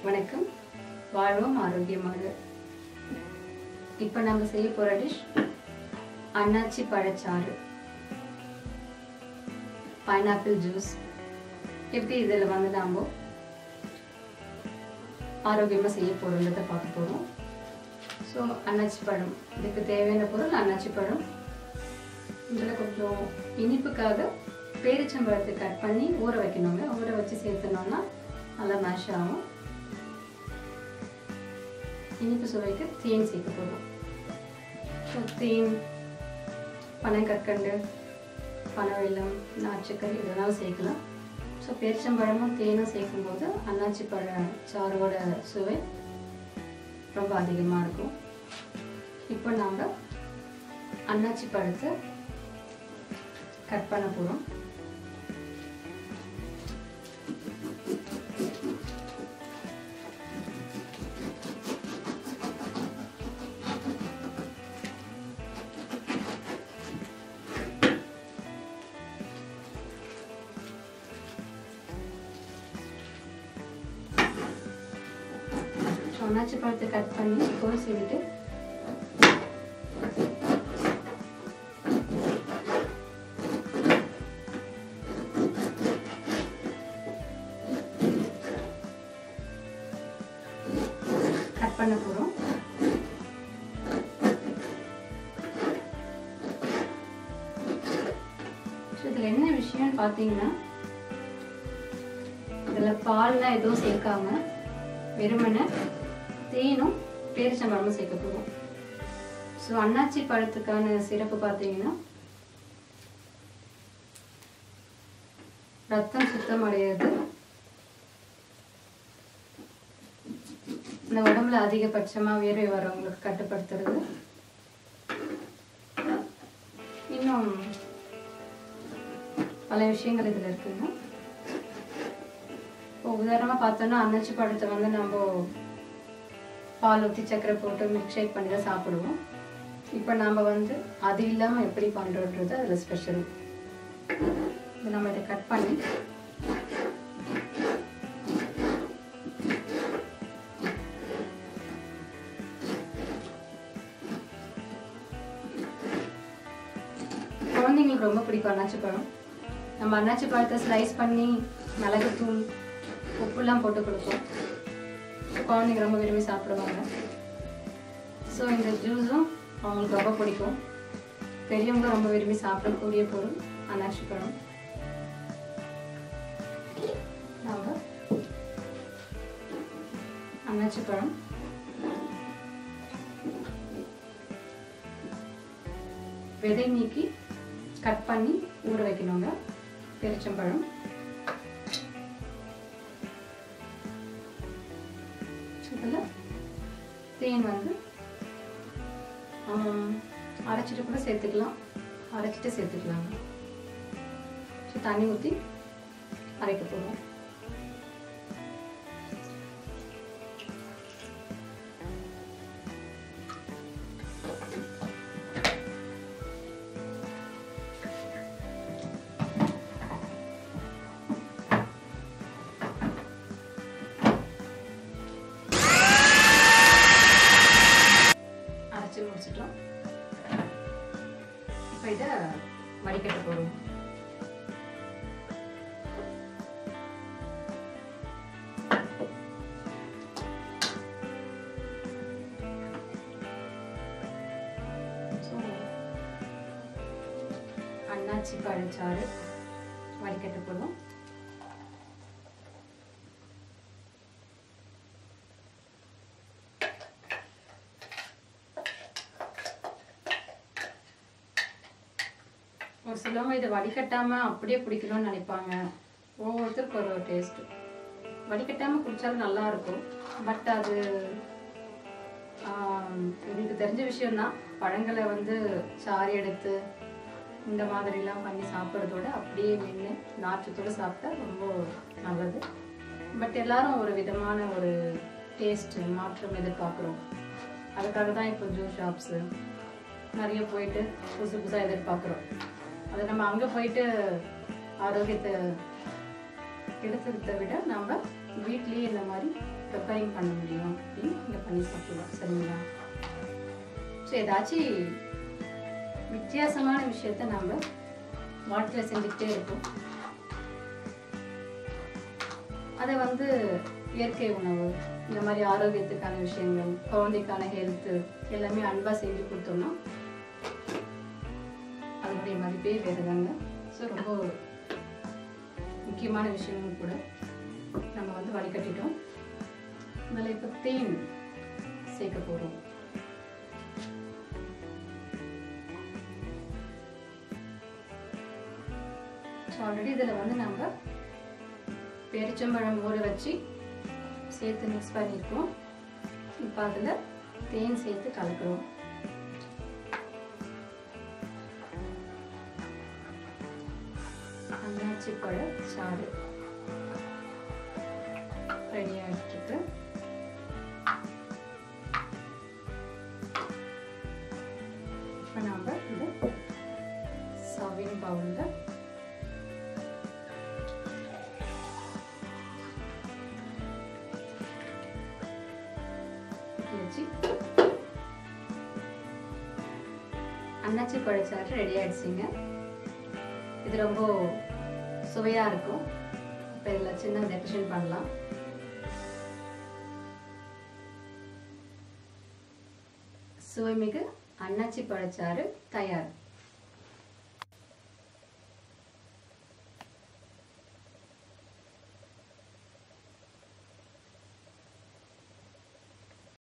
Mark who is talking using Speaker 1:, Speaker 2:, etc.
Speaker 1: வணக்கம் வாழ்வோம் ஆரோக்கியமாக இப்போ நம்ம செய்ய போகிற டிஷ் அன்னாச்சி பழச்சாறு பைனாப்பிள் ஜூஸ் எப்படி இதில் வந்து நாம் ஆரோக்கியமாக செய்ய போகிறோன்றதை பார்க்க போகிறோம் ஸோ அன்னாச்சி பழம் இதுக்கு தேவையான பொருள் அன்னாச்சி பழம் இதில் கொஞ்சம் இனிப்புக்காக பேரிச்சம்பழத்தை கட் பண்ணி ஊற வைக்கணுங்க ஊற வச்சு சேர்த்துனோம்னா நல்லா மேஷ் ஆகும் இனிப்பு சுவைக்கு தேன் சேர்க்க போதும் ஸோ தேன் பனங்கற்கண்டு பனவெல்லம் நாச்சுக்கறி இதெல்லாம் சேர்க்கலாம் ஸோ பேரிச்சம்பழமும் தேனும் சேர்க்கும்போது அன்னாச்சி பழ சாரோட சுவை ரொம்ப அதிகமாக இருக்கும் இப்போ நாம் அன்னாச்சி பழத்தை கட் பண்ண போகிறோம் அன்னாச்சி பழத்தை கட் பண்ணி தோல் செய்துட்டு கட் பண்ண போகிறோம் இதில் என்ன விஷயம்னு பார்த்தீங்கன்னா இதில் பால்லாம் எதுவும் சேர்க்காம வெறுமனை தேனும் பேரிச்சம்பழமும் சேர்க்க போகிறோம் ஸோ அன்னாச்சி பழத்துக்கான சிறப்பு பார்த்தீங்கன்னா ரத்தம் சுத்தம் அடையிறது இந்த உடம்புல அதிகபட்சமாக வேர்வை வரவங்களுக்கு கட்டுப்படுத்துறது இன்னும் பல விஷயங்கள் இதில் இருக்குங்க இப்போ உதாரணமாக பார்த்தோன்னா அன்னாச்சி பழத்தை வந்து நம்ம பால் ஊற்றி சர்க்கரை போட்டு மில்க் ஷேக் பண்ணி தான் சாப்பிடுவோம் இப்போ நாம் வந்து அது இல்லாமல் எப்படி பண்ணுறோன்றது அதில் ஸ்பெஷல் இது நம்ம இதை கட் பண்ணி குழந்தைங்களுக்கு ரொம்ப பிடிக்கும் அன்னாச்சி பழம் நம்ம அன்னாச்சி பழத்தை ஸ்லைஸ் பண்ணி மிளகுத்தூள் உப்புலாம் போட்டு கொடுப்போம் குழந்தைங்க ரொம்ப விரும்பி சாப்பிடுவாங்க ஸோ இந்த ஜூஸும் அவங்களுக்கு ரொம்ப பிடிக்கும் பெரியவங்க ரொம்ப விரும்பி சாப்பிடக்கூடிய பொருள் அன்னாச்சி பழம் நம்ம அன்னாச்சி பழம் விதை நீக்கி கட் பண்ணி ஊற வைக்கணுங்க பெருச்சம்பழம் இதில் தேன் வந்து அரைச்சிட்டு கூட சேர்த்துக்கலாம் அரைச்சிட்டு சேர்த்துக்கலாங்க ஸோ தண்ணி ஊற்றி அரைக்க போகிறோம் அரைச்சி முடிச்சிட்டோம் இப்போ இதை வடிகட்ட போகிறோம் அன்னாச்சி பழச்சாறு வடிகட்ட போதும் ஒரு சிலவங்க இதை வடிகட்டாம அப்படியே குடிக்கணும்னு நினைப்பாங்க ஒவ்வொருத்தருக்கு ஒரு ஒரு டேஸ்ட் வடிகட்டாம குடிச்சாலும் நல்லா இருக்கும் பட் அது ஆம், எனக்கு தெரிஞ்ச விஷயம்தான் பழங்களை வந்து சாறு எடுத்து இந்த மாதிரிலாம் பண்ணி சாப்பிட்றதோட அப்படியே மென்று நாற்றத்தோடு சாப்பிட்டா ரொம்ப நல்லது பட் எல்லாரும் ஒரு விதமான ஒரு டேஸ்ட் மாற்றம் எதிர்பார்க்குறோம் அதுக்காக தான் இப்போ ஜூஸ் ஷாப்ஸு நிறைய போயிட்டு புதுசு புதுசாக எதிர்பார்க்குறோம் அதை நம்ம அங்கே போயிட்டு ஆரோக்கியத்தை கெடுத்துறதை விட நம்ம வீட்லேயே இந்த மாதிரி ப்ரிப்பேரிங் பண்ண முடியும் அப்படின்னு இங்கே பண்ணி சாப்பிடலாம் சரிங்களா ஸோ ஏதாச்சும் வித்தியாசமான விஷயத்த நம்ம வாழ்க்கையில் செஞ்சுக்கிட்டே இருப்போம் அதை வந்து இயற்கை உணவு இந்த மாதிரி ஆரோக்கியத்துக்கான விஷயங்கள் குழந்தைக்கான ஹெல்த்து எல்லாமே அன்பாக செஞ்சு கொடுத்தோம்னா அதனுடைய மதிப்பே வேறுதாங்க ஸோ ரொம்ப முக்கியமான விஷயமும் கூட நம்ம வந்து வடிகட்டிட்டோம் அதில் இப்போ தேன் சேர்க்க போகிறோம் ஸோ ஆல்ரெடி இதில் வந்து நம்ம பெரிச்சம்பழம் ஊற வச்சு சேர்த்து மிக்ஸ் பண்ணியிருக்கோம் இப்போ அதில் தேன் சேர்த்து கலக்கிறோம் அன்னாச்சி பழ சாறு ரெடி ஆகிட்டு இப்போ நம்ம இந்த சர்விங் பவுலில் வச்சு அன்னாச்சி பழச்சாறு ரெடி ஆயிடுச்சுங்க இது ரொம்ப சுவையாக இருக்கும் இப்போ இதில் சின்ன டெக்கரேஷன் பண்ணலாம் சுவைமிகு அன்னாச்சி பழச்சாறு தயார்